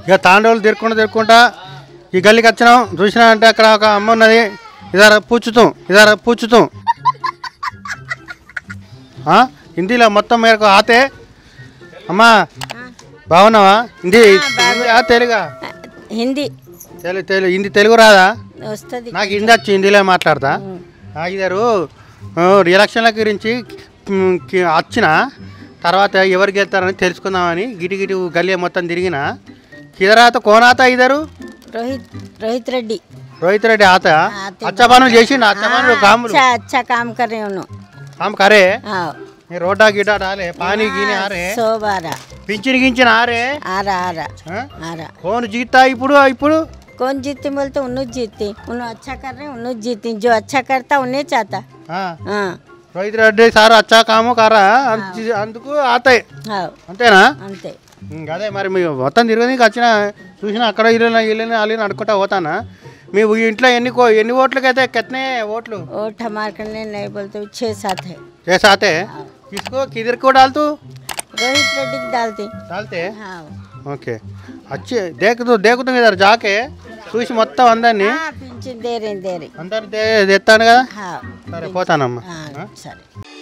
ఇక తాండవులు తిరుక్కుంటూ తిరుక్కుంటా ఈ గల్లీకి వచ్చినాం చూసినా అంటే అక్కడ ఒక అమ్మ ఉన్నది ఇదార పూచుతాం ఇదార పూచుతాం ఆ? హిందీలో మొత్తం మేరకు ఆతే అమ్మా బాగున్నావా హిందీ హిందీ తెలుగా హిందీ తెలుగు తెలుగు హిందీ తెలుగు రాదా వస్తుంది నాకు హిందీ వచ్చి హిందీలో మాట్లాడతా ఇదారు ఎలక్షన్ల గురించి మ్, కి- వచ్చిన తర్వాత ఎవరికి వెళ్తారని తెలుసుకుందామని గిటి గిటి గల్లీ మొత్తం తిరిగిన కిదరాత కోనాత ఇద్దరు రోహిత్ రోహిత్ రెడ్డి రోహిత్ రెడ్డి ఆత ఆత. అచ్చ పనులు చేసిండు అచ్చ పనులు కాములు अच्छा अच्छा काम कर रहे उन्हों కామ్ కరే हाँ ఈ రోడ్డా గిడ్డా రాలే పానీ గీని ఆరే सौ बारह పింఛన్ గించిన ఆరే आ रहा आ रहा ఆ? आ रहा కోన్ జీతా ఇప్పుడు ఇప్పుడు कौन जीतते बोलते उन्होंने जीतते उन्होंने अच्छा कर रहे हैं उन्होंने जीती जो अच्छा करता उन्हें चाहता ఆ, हाँ రోహిత్ రెడ్డి సార్ అచ్చా కాము కారా అంత- అందుకు ఆతాయి हाँ అంతేనా అంతే ఇంక అదే మరి మీ మొత్తం తిరగడానికి వచ్చిన చూసిన అక్కడ ఇల్లు ఇల్లు వాళ్ళు అనుకుంటా పోతానా మీ ఇంట్లో ఎన్ని కో- ఎన్ని ఓట్లకైతే కెత్తనే ఓట్లు वोट हमारे करने नहीं बोलते छः सात है చేసాతే किसको किधर को डाल तू रोहित रेड्डी को डालते डालते हाँ ఓకే వచ్చి దేకుతూ దేకుతాం ఇద్దరు జాకే చూసి మొత్తం అందరినీ हाँ पिंचन दे रहे हैं, दे रहे అందరు తెస్తాను కదా हाँ సరే పోతానమ్మా हाँ सर